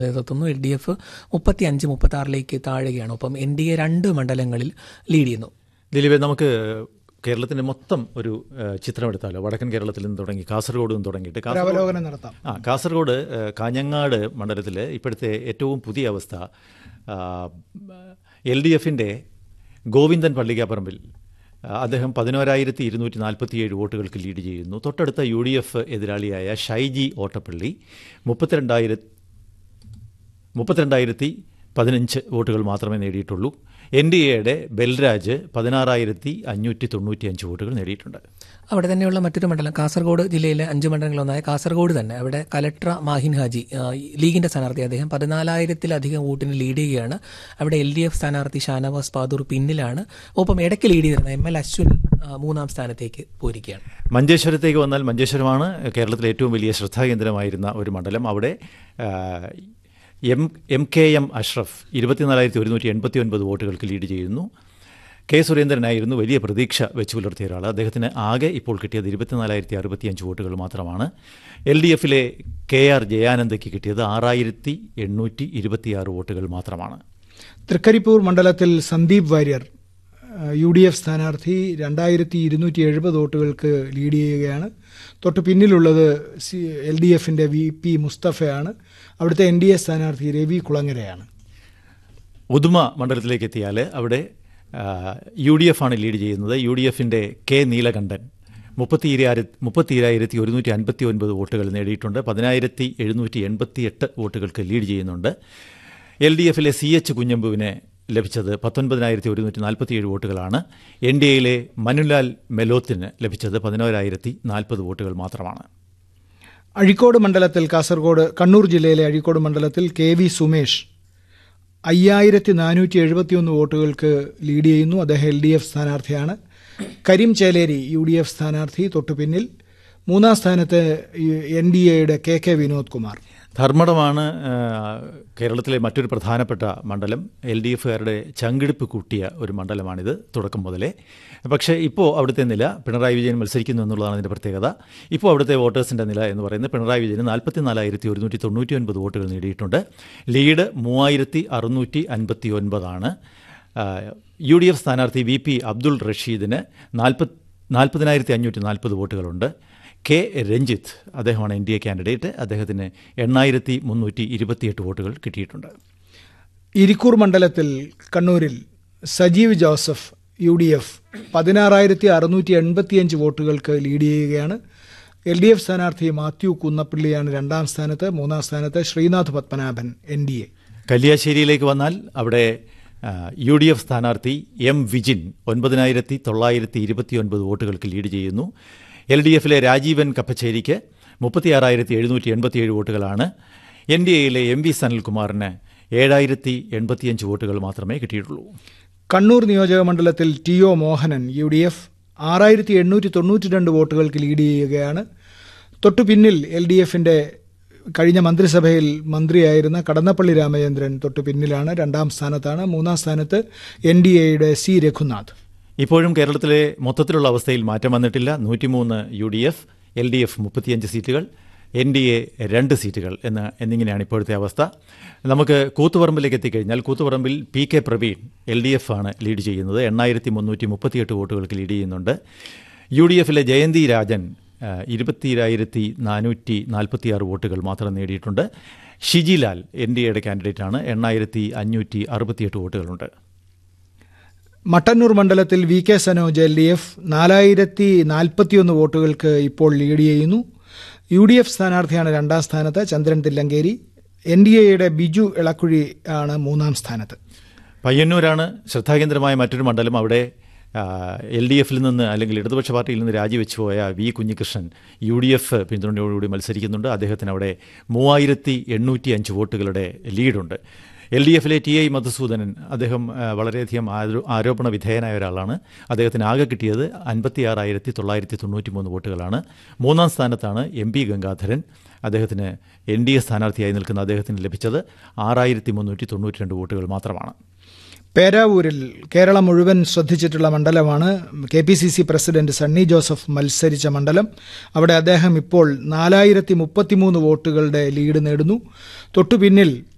നേതൃത്വം L D F മുപ്പത്തി അഞ്ച് മുപ്പത്തി ആറിലേക്ക് താഴുകയാണ് ഒപ്പം എൻ ഡി എ രണ്ട് മണ്ഡലങ്ങളിൽ ലീഡ് ചെയ്യുന്നു ദിലീപ് നമുക്ക് കേരളത്തിന്റെ മൊത്തം ഒരു ഏഹ്, ചിത്രം എടുത്താലോ വടക്കൻ കേരളത്തിൽ നിന്ന് തുടങ്ങി കാസർഗോഡ് നിന്ന് തുടങ്ങിയിട്ട് ഒരു കാസർഗോഡ് അവലോകനം നടത്താം ആ കാസർഗോഡ് ഏഹ്, കാഞ്ഞങ്ങാട് മണ്ഡലത്തിൽ ഇപ്പോഴത്തെ ഏറ്റവും പുതിയ അവസ്ഥ എൽ ഡി എഫിൻ്റെ ഗോവിന്ദൻ പള്ളിക്കാപ്പറമ്പിൽ ആ, അദ്ദേഹം പതിനോരായിരത്തി ഇരുന്നൂറ്റി നാൽപ്പത്തിയേഴ് വോട്ടുകൾക്ക് ലീഡ് ചെയ്യുന്നു തൊട്ടടുത്ത യു ഡി എഫ് എതിരാളിയായ ഷൈജി ഓട്ടപ്പള്ളി മുപ്പത്തിരണ്ടായിരത്തി മുപ്പത്തിരണ്ടായിരത്തി പതിനഞ്ച് വോട്ടുകൾ മാത്രമേ നേടിയിട്ടുള്ളൂ എൻ ഡി എയുടെ ബൽരാജ് പതിനാറായിരത്തി അഞ്ഞൂറ്റി തൊണ്ണൂറ്റി അഞ്ച് വോട്ടുകൾ നേടിയിട്ടുണ്ട് അവിടെ തന്നെയുള്ള മറ്റൊരു മണ്ഡലം കാസർഗോഡ് ജില്ലയിലെ അഞ്ച് മണ്ഡലങ്ങളൊന്നായ കാസർഗോഡ് തന്നെ അവിടെ കലക്ടർ മാഹിൻ ഹാജി ആ, ലീഗിന്റെ സ്ഥാനാർത്ഥി അദ്ദേഹം പതിനാലായിരത്തിലധികം വോട്ടിന് ലീഡ് ചെയ്യുകയാണ് അവിടെ എൽ ഡി എഫ് സ്ഥാനാർത്ഥി ഷാനവാസ് പാദൂർ പിന്നിലാണ് ഒപ്പം ഇടയ്ക്ക് ലീഡ് ചെയ്തിരുന്ന എം എൽ അശ്വിൻ ആ, മൂന്നാം സ്ഥാനത്തേക്ക് പോയിരിക്കുകയാണ് മഞ്ചേശ്വരത്തേക്ക് വന്നാൽ മഞ്ചേശ്വരമാണ് കേരളത്തിലെ ഏറ്റവും വലിയ ശ്രദ്ധാകേന്ദ്രമായിരുന്ന ഒരു മണ്ഡലം അവിടെ ആ, M M K M Ashraf ഇരുപത്തിനാലായിരത്തി ഒരുന്നൂറ്റി എൺപത്തി ഒൻപത് വോട്ടുകൾക്ക് ലീഡ് ചെയ്യുന്നു കെ സുരേന്ദ്രനായിരുന്നു വലിയ പ്രതീക്ഷ വെച്ചു പുലർത്തിയ ഒരാൾ അദ്ദേഹത്തിന് ആകെ ഇപ്പോൾ കിട്ടിയത് ഇരുപത്തിനാലായിരത്തി അറുപത്തിയഞ്ച് വോട്ടുകൾ മാത്രമാണ് എൽ ഡി എഫിലെ കെ ആർ ജയാനന്ദയ്ക്ക് കിട്ടിയത് ആറായിരത്തി എണ്ണൂറ്റി ഇരുപത്തിയാറ് വോട്ടുകൾ മാത്രമാണ് തൃക്കരിപ്പൂർ മണ്ഡലത്തിൽ Sandeep Warrier U D F സ്ഥാനാർത്ഥി രണ്ടായിരത്തി ഇരുന്നൂറ്റി എഴുപത് വോട്ടുകൾക്ക് ലീഡ് ചെയ്യുകയാണ് തൊട്ട് പിന്നിലുള്ളത് സി എൽ ഡി എഫിൻ്റെ വി പി മുസ്തഫയാണ് അവിടുത്തെ എൻ ഡി എ സ്ഥാനാർത്ഥി രവി കുളങ്ങരയാണ് ഉദുമ മണ്ഡലത്തിലേക്ക് എത്തിയാൽ അവിടെ യു ഡി എഫ് ആണ് ലീഡ് ചെയ്യുന്നത് യു ഡി എഫിൻ്റെ കെ നീലകണ്ഠൻ മുപ്പത്തിരായിരത്തി മുപ്പത്തിരായിരത്തി ഒരുന്നൂറ്റി അൻപത്തി ഒൻപത് വോട്ടുകൾ നേടിയിട്ടുണ്ട് പതിനായിരത്തി എഴുന്നൂറ്റി എൺപത്തി എട്ട് വോട്ടുകൾക്ക് ലീഡ് ചെയ്യുന്നുണ്ട് എൽ ഡി എഫിലെ സി എച്ച് കുഞ്ഞമ്പുവിനെ ലഭിച്ചത് പത്തൊൻപതിനായിരത്തി ഒരുന്നൂറ്റി നാൽപ്പത്തിയേഴ് വോട്ടുകളാണ് എൻ ഡി എയിലെ മനുലാൽ മെലോത്തിന് ലഭിച്ചത് പതിനോരായിരത്തി നാൽപ്പത് വോട്ടുകൾ മാത്രമാണ് അഴീക്കോട് മണ്ഡലത്തിൽ കാസർഗോഡ് കണ്ണൂർ ജില്ലയിലെ അഴീക്കോട് മണ്ഡലത്തിൽ കെ വി സുമേഷ് അയ്യായിരത്തി നാനൂറ്റി എഴുപത്തിയൊന്ന് വോട്ടുകൾക്ക് ലീഡ് ചെയ്യുന്നു അദ്ദേഹം എൽ ഡി എഫ് സ്ഥാനാർത്ഥിയാണ് Kareem Cheleri U D F സ്ഥാനാർത്ഥി തൊട്ടു പിന്നിൽ മൂന്നാം സ്ഥാനത്ത് എൻ ഡി എയുടെ കെ കെ വിനോദ് കുമാർ ധർമ്മടമാണ് ആ, കേരളത്തിലെ മറ്റൊരു പ്രധാനപ്പെട്ട മണ്ഡലം എൽ ഡി എഫുകാരുടെ ചങ്കിടിപ്പ് കൂട്ടിയ ഒരു മണ്ഡലമാണിത് തുടക്കം മുതലേ പക്ഷേ ഇപ്പോൾ അവിടുത്തെ നില പിണറായി വിജയൻ മത്സരിക്കുന്നു എന്നുള്ളതാണ് അതിൻ്റെ പ്രത്യേകത ഇപ്പോൾ അവിടുത്തെ വോട്ടേഴ്സിൻ്റെ നില എന്ന് പറയുന്നത് പിണറായി വിജയന് നാൽപ്പത്തി നാലായിരത്തി ഒരുന്നൂറ്റി തൊണ്ണൂറ്റി ഒൻപത് വോട്ടുകൾ നേടിയിട്ടുണ്ട് ലീഡ് മൂവായിരത്തി അറുന്നൂറ്റി അൻപത്തി ഒൻപതാണ് യു ഡി എഫ് സ്ഥാനാർത്ഥി വി പി അബ്ദുൾ റഷീദിന് നാൽപ്പത് നാൽപ്പതിനായിരത്തി അഞ്ഞൂറ്റി നാൽപ്പത് വോട്ടുകളുണ്ട് കെ രഞ്ജിത്ത് അദ്ദേഹമാണ് എൻ ഡി എ കാൻഡിഡേറ്റ് അദ്ദേഹത്തിന് എണ്ണായിരത്തി മുന്നൂറ്റി ഇരുപത്തിയെട്ട് വോട്ടുകൾ കിട്ടിയിട്ടുണ്ട് ഇരിക്കൂർ മണ്ഡലത്തിൽ കണ്ണൂരിൽ Sajeev Joseph U D F പതിനാറായിരത്തി അറുന്നൂറ്റി എൺപത്തിയഞ്ച് വോട്ടുകൾക്ക് ലീഡ് ചെയ്യുകയാണ് എൽ ഡി എഫ് സ്ഥാനാർത്ഥി മാത്യു കുന്നപ്പള്ളിയാണ് രണ്ടാം സ്ഥാനത്ത് മൂന്നാം സ്ഥാനത്ത് Sreenath Padmanabhan N D A കല്യാശ്ശേരിയിലേക്ക് വന്നാൽ അവിടെ ആ, യു ഡി എഫ് സ്ഥാനാർത്ഥി എം വിജിൻ ഒൻപതിനായിരത്തി തൊള്ളായിരത്തി ഇരുപത്തിയൊൻപത് വോട്ടുകൾക്ക് ലീഡ് ചെയ്യുന്നു എൽ ഡി എഫിലെ രാജീവൻ കപ്പച്ചേരിക്ക് മുപ്പത്തിയാറായിരത്തി എഴുന്നൂറ്റി എൺപത്തിയേഴ് വോട്ടുകളാണ് എൻ ഡി എയിലെ എം വി സനൽകുമാറിന് ഏഴായിരത്തി എൺപത്തിയഞ്ച് വോട്ടുകൾ മാത്രമേ കിട്ടിയിട്ടുള്ളൂ കണ്ണൂർ നിയോജക മണ്ഡലത്തിൽ T O Mohanan U D F ആറായിരത്തി എണ്ണൂറ്റി തൊണ്ണൂറ്റി രണ്ട് വോട്ടുകൾക്ക് ലീഡ് ചെയ്യുകയാണ് തൊട്ടു പിന്നിൽ എൽ ഡി എഫിന്റെ കഴിഞ്ഞ മന്ത്രിസഭയിൽ മന്ത്രിയായിരുന്ന കടന്നപ്പള്ളി രാമചന്ദ്രൻ തൊട്ടു പിന്നിലാണ് രണ്ടാം സ്ഥാനത്താണ് മൂന്നാം സ്ഥാനത്ത് എൻ ഡി എയുടെ സി രഘുനാഥ് ഇപ്പോഴും കേരളത്തിലെ മൊത്തത്തിലുള്ള അവസ്ഥയിൽ മാറ്റം വന്നിട്ടില്ല നൂറ്റിമൂന്ന് U D F L D F മുപ്പത്തിയഞ്ച് സീറ്റുകൾ എൻ ഡി എ രണ്ട് സീറ്റുകൾ എന്ന് എന്നിങ്ങനെയാണ് ഇപ്പോഴത്തെ അവസ്ഥ നമുക്ക് കൂത്തുപറമ്പിലേക്ക് എത്തിക്കഴിഞ്ഞാൽ കൂത്തുപറമ്പിൽ P K Praveen L D F ആണ് ലീഡ് ചെയ്യുന്നത് എണ്ണായിരത്തി മുന്നൂറ്റി മുപ്പത്തിയെട്ട് വോട്ടുകൾക്ക് ലീഡ് ചെയ്യുന്നുണ്ട് യു ഡി എഫിലെ ജയന്തി രാജൻ ഇരുപത്തിരായിരത്തി നാനൂറ്റി നാൽപ്പത്തിയാറ് വോട്ടുകൾ മാത്രം നേടിയിട്ടുണ്ട് ഷിജിലാൽ എൻ ഡി എയുടെ കാൻഡിഡേറ്റാണ് എണ്ണായിരത്തി അഞ്ഞൂറ്റി അറുപത്തിയെട്ട് വോട്ടുകളുണ്ട് മട്ടന്നൂർ മണ്ഡലത്തിൽ V K Sanoj L D F നാലായിരത്തി നാൽപ്പത്തിയൊന്ന് വോട്ടുകൾക്ക് ഇപ്പോൾ ലീഡ് ചെയ്യുന്നു യു ഡി എഫ് സ്ഥാനാർത്ഥിയാണ് രണ്ടാം സ്ഥാനത്ത് ചന്ദ്രൻ തില്ലങ്കേരി എൻ ഡി എയുടെ ബിജു ഇളക്കുഴി ആണ് മൂന്നാം സ്ഥാനത്ത് പയ്യന്നൂരാണ് ശ്രദ്ധാകേന്ദ്രമായ മറ്റൊരു മണ്ഡലം അവിടെ എൽ ഡി എഫിൽ നിന്ന് അല്ലെങ്കിൽ ഇടതുപക്ഷ പാർട്ടിയിൽ നിന്ന് രാജിവെച്ചു പോയ V Kunhikrishnan U D F പിന്തുണയോടുകൂടി മത്സരിക്കുന്നുണ്ട് അദ്ദേഹത്തിന് അവിടെ മൂവായിരത്തി എണ്ണൂറ്റി അഞ്ച് വോട്ടുകളുടെ ലീഡുണ്ട് എൽ ഡി എഫിലെ ടി ഐ മധുസൂദനൻ അദ്ദേഹം ആ, വളരെയധികം ആരോ- ആരോപണ വിധേയനായ ഒരാളാണ് അദ്ദേഹത്തിന് ആകെ കിട്ടിയത് അൻപത്തിയാറായിരത്തി തൊള്ളായിരത്തി തൊണ്ണൂറ്റി മൂന്ന് വോട്ടുകളാണ് മൂന്നാം സ്ഥാനത്താണ് എം പി ഗംഗാധരൻ അദ്ദേഹത്തിന് എൻ ഡി എ സ്ഥാനാർത്ഥിയായി നിൽക്കുന്ന അദ്ദേഹത്തിന് ലഭിച്ചത് ആറായിരത്തി മുന്നൂറ്റി തൊണ്ണൂറ്റി രണ്ട് വോട്ടുകൾ മാത്രമാണ് പേരാവൂരിൽ കേരളം മുഴുവൻ ശ്രദ്ധിച്ചിട്ടുള്ള മണ്ഡലമാണ് K P C C president Sunny Joseph മത്സരിച്ച മണ്ഡലം അവിടെ അദ്ദേഹം ഇപ്പോൾ നാലായിരത്തി മുപ്പത്തിമൂന്ന് വോട്ടുകളുടെ ലീഡ് നേടുന്നു തൊട്ടു പിന്നിൽ